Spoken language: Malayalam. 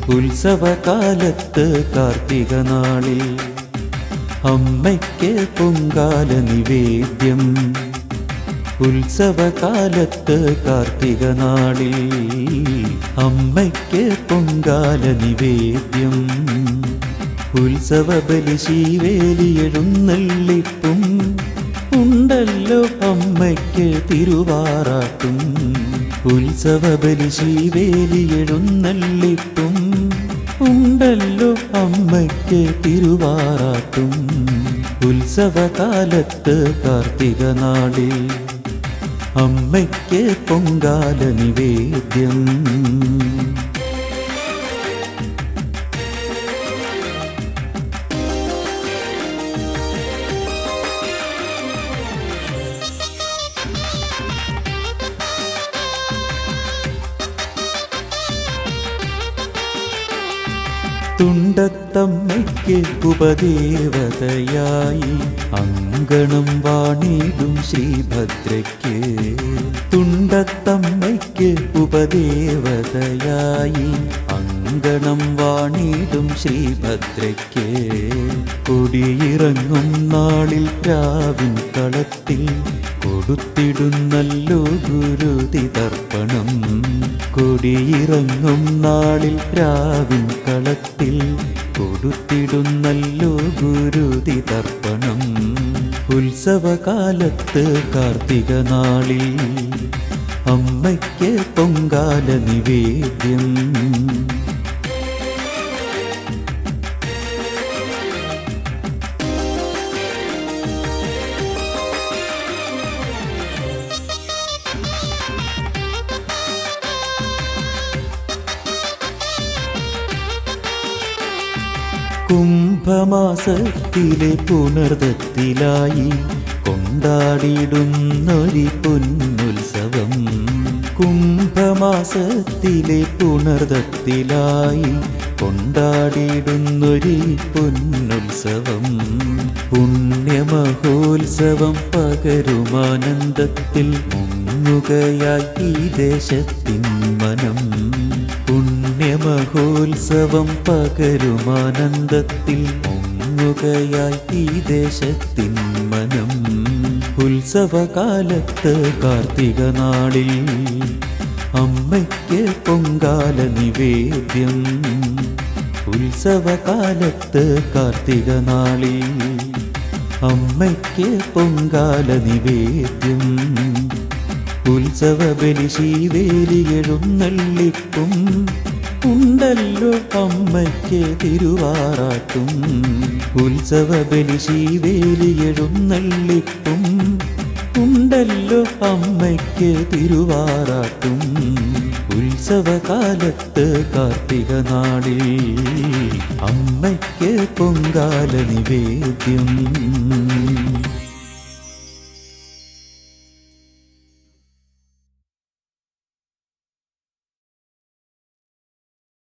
ഉത്സവകാലത്ത് കാർത്തിക നാളിൽ അമ്മയ്ക്ക് പൊങ്കാല നിവേദ്യം ഉത്സവകാലത്ത് കാർത്തിക നാളിൽ അമ്മയ്ക്ക് പൊങ്കാല നിവേദ്യം ഉത്സവ ബലി ശീവേലി എഴുന്നള്ളിപ്പും ഉണ്ടല്ലോ അമ്മയ്ക്ക് തിരുവാറാട്ടും ഉത്സവ ബലി ശീവേലി എഴുന്നള്ളിപ്പും ഉണ്ടല്ലോ അമ്മയ്ക്ക് തിരുവാറാട്ടും ഉത്സവകാലത്ത് കാർത്തിക നാളിൽ അമ്മയ്ക്ക് പൊങ്കാല നിവേദ്യം തുണ്ടത്തമ്മയ്ക്ക് ഉപദേവതയായി അങ്കണം വാണിടും ശ്രീഭദ്രയ്ക്ക് തുണ്ടത്തമ്മയ്ക്ക് ഉപദേവതയായി അങ്കണം വാണിടും ശ്രീഭദ്രയ്ക്ക് കൊടിയിറങ്ങും നാളിൽ രാവിൻ കളത്തിൽ കൊടുത്തിടുന്നല്ലോ ഗുരുതി തർപ്പണം കൊടിയിറങ്ങും നാളിൽ രാവിൻ കളത്തിൽ കൊടുത്തിടുന്നല്ലോ ഗുരുതി തർപ്പണം ഉത്സവകാലത്ത് കാർത്തിക നാളിൽ അമ്മയ്ക്ക് പൊങ്കാല നിവേദ്യം കുംഭമാസത്തിലെ പുണർദത്തിലായി കൊണ്ടാടിടുന്നൊരു പൊന്നുത്സവം കുംഭമാസത്തിലെ പുണർദത്തിലായി കൊണ്ടാടിടുന്നൊരു പൊന്നുത്സവം പുണ്യമഹോത്സവം പകരുമാനന്ദത്തിൽ മുങ്ങുകയായി ഈ ദേശത്തിൻ മനം പുണ്യമഹോത്സവം പകരുമാനന്ദത്തിൽ മുങ്ങുകയായി ഈ ദേശത്തിൻ മനം ഉത്സവകാലത്ത് കാർത്തിക നാളിൽ അമ്മയ്ക്ക് പൊങ്കാല നിവേദ്യം ഉത്സവകാലത്ത് കാർത്തിക നാളിൽ അമ്മയ്ക്ക് പൊങ്കാല നിവേദ്യം ഉത്സവ ബലി ശീവേലി എഴുന്നള്ളിപ്പും ഉണ്ടല്ലോ അമ്മയ്ക്ക് തിരുവാറാട്ടും ഉത്സവ ബലി ശീവേലി എഴുന്നള്ളിപ്പും ഉണ്ടല്ലോ അമ്മയ്ക്ക് തിരുവാറാട്ടും ഉത്സവകാലത്ത് കാർത്തിക നാളിൽ അമ്മയ്ക്ക് പൊങ്കാല നിവേദ്യം